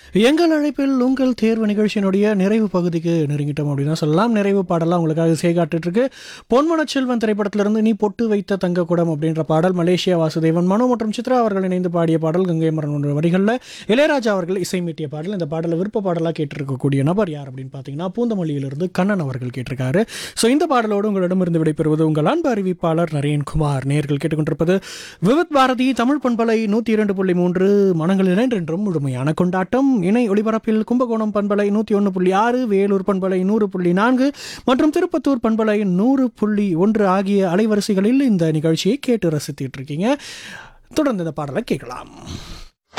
எங்கள் அழைப்பில் உங்கள் தேர்வு நிகழ்ச்சியினுடைய நிறைவு பகுதிக்கு நெருங்கிட்டோம் அப்படின்னு தான் சொல்லலாம் நிறைவு பாடலாம் உங்களுக்காக சேகாட்டுட்டு இருக்கு பொன்மனச் செல்வன் திரைப்படத்திலிருந்து நீ பொட்டு வைத்த தங்கக்குடம் அப்படின்ற பாடல் மலேசியா வாசுதேவன் மனோ மற்றும் சித்ரா அவர்கள் இணைந்து பாடிய பாடல் கங்கை மரன் வரிகளில் இளையராஜா அவர்கள் இசைமீட்டிய பாடல் இந்த பாடலை விருப்ப பாடலாக கேட்டிருக்கக்கூடிய நபர் யார் அப்படின்னு பார்த்தீங்கன்னா பூந்தமல்லியிலிருந்து கண்ணன் அவர்கள் கேட்டிருக்காரு ஸோ இந்த பாடலோடு உங்களிடமிருந்து விடைபெறுவது உங்கள் அன்பு அறிவிப்பாளர் நரேன்குமார் நேர்கள் கேட்டுக்கொண்டிருப்பது விவித் பாரதி தமிழ் பண்பலை நூற்றி இரண்டு புள்ளி மூன்று மனங்கள் இரண்டென்றும் முழுமையான கொண்டாட்டம் இணை ஒளிபரப்பில் கும்பகோணம் பண்பலை நூற்றி ஒன்று புள்ளி ஆறு வேலூர் பண்பலை நூறு புள்ளி நான்கு மற்றும் திருப்பத்தூர் பண்பலை நூறு புள்ளி ஒன்று ஆகிய அலைவரிசைகளில் இந்த நிகழ்ச்சியை கேட்டு ரசித்துட்டு இருக்கீங்க தொடர்ந்து இந்த பாடலை கேட்கலாம்